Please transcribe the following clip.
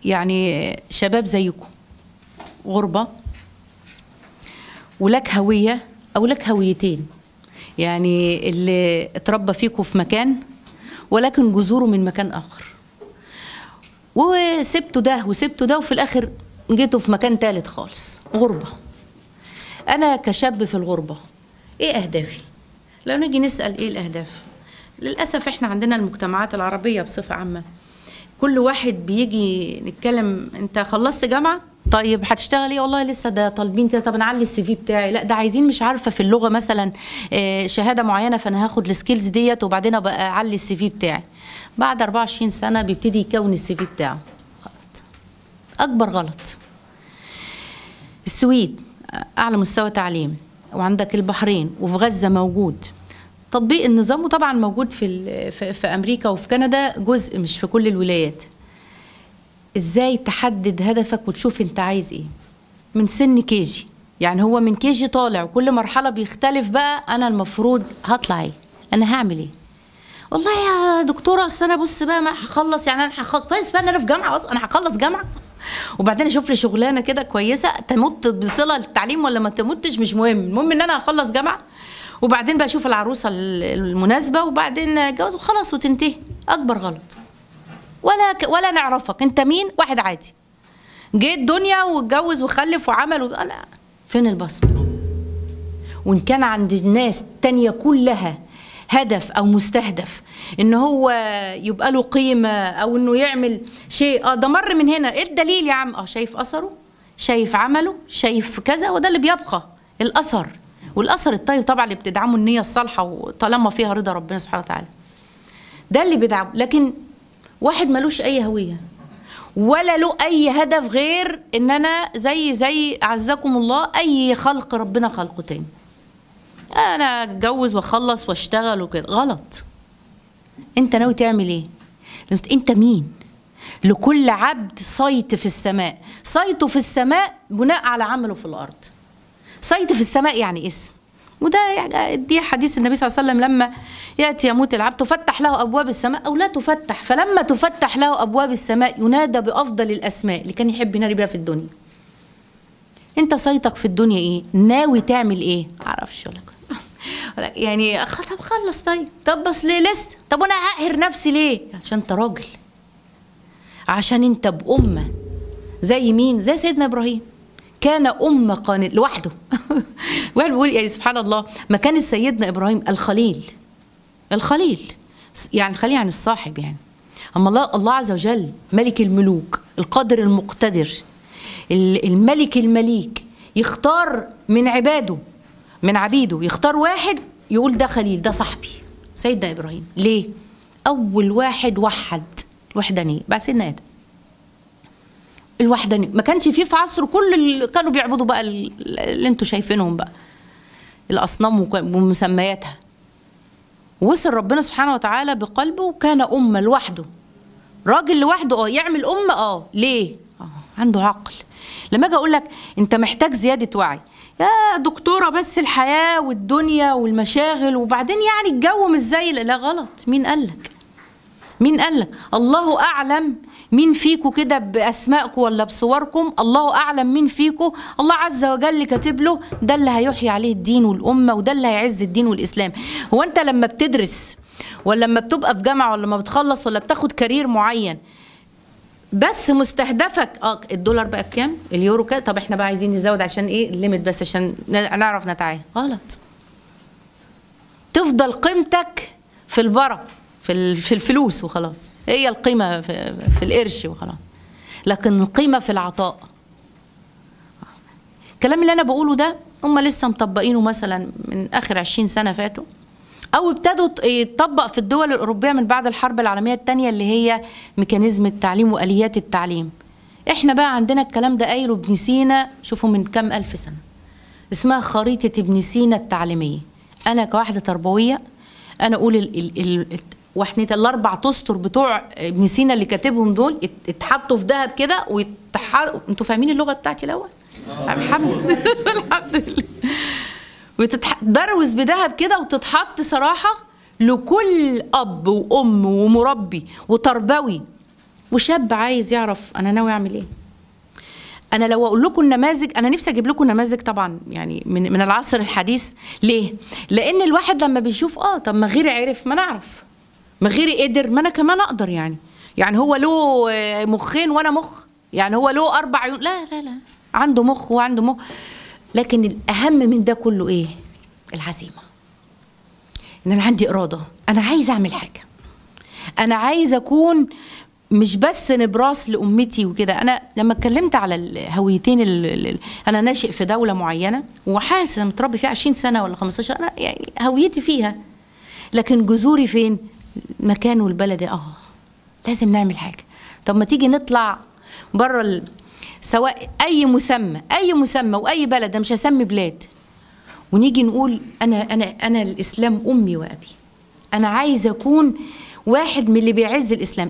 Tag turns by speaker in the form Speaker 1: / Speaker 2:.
Speaker 1: يعني شباب زيكم غربة ولك هوية أو لك هويتين يعني اللي اتربى فيكم في مكان ولكن جذوره من مكان آخر وسبتوا ده وسبتوا ده وفي الآخر جيتوا في مكان تالت خالص غربة أنا كشاب في الغربة إيه أهدافي؟ لو نيجي نسأل إيه الأهداف؟ للأسف إحنا عندنا المجتمعات العربية بصفة عامة كل واحد بيجي نتكلم انت خلصت جامعه طيب هتشتغل ايه والله لسه ده طالبين كده طب نعلي السي في بتاعي لا ده عايزين مش عارفه في اللغه مثلا آه، شهاده معينه فانا هاخد السكيلز ديت وبعدين ابقى اعلي السي في بتاعي بعد 24 سنه بيبتدي يكون السي في بتاعه غلط اكبر غلط السويد اعلى مستوى تعليم وعندك البحرين وفي غزه موجود تطبيق النظام وطبعا موجود في ال- في في امريكا وفي كندا جزء مش في كل الولايات ازاي تحدد هدفك وتشوف انت عايز ايه من سن كيجي يعني هو من كيجي طالع وكل مرحله بيختلف بقى انا المفروض هطلع ايه انا هعمل ايه والله يا دكتوره اصل انا بص بقى ما هخلص يعني انا هخلص كويس بقى ان انا في جامعه اصلا انا هخلص جامعه وبعدين اشوف لي شغلانه كده كويسه تمت بصله للتعليم ولا ما تمتش مش مهم المهم ان انا هخلص جامعه وبعدين بقى اشوف العروسه المناسبه وبعدين اتجوز وخلاص وتنتهي اكبر غلط ولا ك... ولا نعرفك انت مين واحد عادي جه الدنيا واتجوز وخلف وعمل و... لا فين البصمه وان كان عند الناس التانية كلها هدف او مستهدف ان هو يبقى له قيمه او انه يعمل شيء اه ده مر من هنا ايه الدليل يا عم اه شايف اثره شايف عمله شايف كذا وده اللي بيبقى الاثر والاثر الطيب طبعا اللي بتدعمه النيه الصالحه وطالما فيها رضا ربنا سبحانه وتعالى ده اللي بيدعمه لكن واحد ملوش اي هويه ولا له اي هدف غير ان انا زي زي اعزكم الله اي خلق ربنا خلقه تاني انا اتجوز واخلص واشتغل وكده غلط انت ناوي تعمل ايه انت مين لكل عبد صيت في السماء صيته في السماء بناء على عمله في الارض صيت في السماء يعني اسم وده يعني دي حديث النبي صلى الله عليه وسلم لما ياتي يموت العبد تفتح له ابواب السماء او لا تفتح فلما تفتح له ابواب السماء ينادى بافضل الاسماء اللي كان يحب ينادي بيها في الدنيا انت صيتك في الدنيا ايه ناوي تعمل ايه معرفش ولا يعني أخ- طب خلص طيب طب بس ليه لسه طب وانا هقهر نفسي ليه عشان انت راجل عشان انت بأمة زي مين زي سيدنا ابراهيم كان أمة قانت لوحده واحد بيقول يعني سبحان الله مكان سيدنا إبراهيم الخليل الخليل يعني الخليل يعني الصاحب يعني أما الله الله عز وجل ملك الملوك القادر المقتدر ال- الملك المليك يختار من عباده من عبيده يختار واحد يقول ده خليل ده صاحبي سيدنا إبراهيم ليه؟ أول واحد وحد الوحدانية بعد سيدنا آدم الوحدانية ما كانش فيه في عصره كل اللي كانوا بيعبدوا بقى ال- اللي انتوا شايفينهم بقى الأصنام وك- ومسمياتها وصل ربنا سبحانه وتعالى بقلبه وكان أمة لوحده راجل لوحده اه يعمل أمة اه ليه؟ اه عنده عقل لما اجي اقول لك انت محتاج زيادة وعي يا دكتورة بس الحياة والدنيا والمشاغل وبعدين يعني الجو مش زي لا غلط مين قال لك؟ مين قال لك الله اعلم مين فيكم كده باسمائكم ولا بصوركم الله اعلم مين فيكم الله عز وجل كاتب له ده اللي هيحيي عليه الدين والامه وده اللي هيعز الدين والاسلام هو انت لما بتدرس ولا لما بتبقى في جامعه ولا لما بتخلص ولا بتاخد كارير معين بس مستهدفك اه الدولار بقى بكام اليورو كده طب احنا بقى عايزين نزود عشان ايه الليميت بس عشان ن- نعرف نتعامل غلط تفضل قيمتك في البرة في ال- في الفلوس وخلاص هي القيمة في, في القرش وخلاص لكن القيمة في العطاء الكلام اللي أنا بقوله ده هم لسه مطبقينه مثلا من آخر 20 سنة فاتوا أو ابتدوا ت- يتطبق في الدول الأوروبية من بعد الحرب العالمية الثانية اللي هي ميكانيزم التعليم وآليات التعليم احنا بقى عندنا الكلام ده قايله ابن سينا شوفوا من كام ألف سنة اسمها خريطة ابن سينا التعليمية أنا كواحدة تربوية أنا أقول ال ال ال واحنا الأربع تستر بتوع ابن سينا اللي كاتبهم دول ات- اتحطوا في ذهب كده ويتح... انتوا فاهمين اللغة بتاعتي الأول؟ الحمد لله الحمد لله وتتدروس بذهب كده وتتحط صراحة لكل أب وأم ومربي وتربوي وشاب عايز يعرف انا ناوي اعمل ايه انا لو اقول لكم النماذج انا نفسي اجيب لكم نماذج طبعا يعني من من العصر الحديث ليه لان الواحد لما بيشوف اه طب ما غيري عرف ما نعرف ما غيري قدر ما انا كمان اقدر يعني يعني هو له آه، مخين وانا مخ يعني هو له اربع عيون لا لا لا عنده مخ وعنده مخ لكن الاهم من ده كله ايه العزيمه ان انا عندي اراده انا عايز اعمل حاجه انا عايز اكون مش بس نبراس لامتي وكده انا لما اتكلمت على الهويتين ال- ال- ال- انا ناشئ في دوله معينه وحاسس انا متربي فيها 20 سنه ولا 15 انا يعني هويتي فيها لكن جذوري فين مكان والبلد اه لازم نعمل حاجه طب ما تيجي نطلع بره ال... سواء اي مسمى اي مسمى واي بلد أنا مش هسمي بلاد ونيجي نقول انا انا انا الاسلام امي وابي انا عايزه اكون واحد من اللي بيعز الاسلام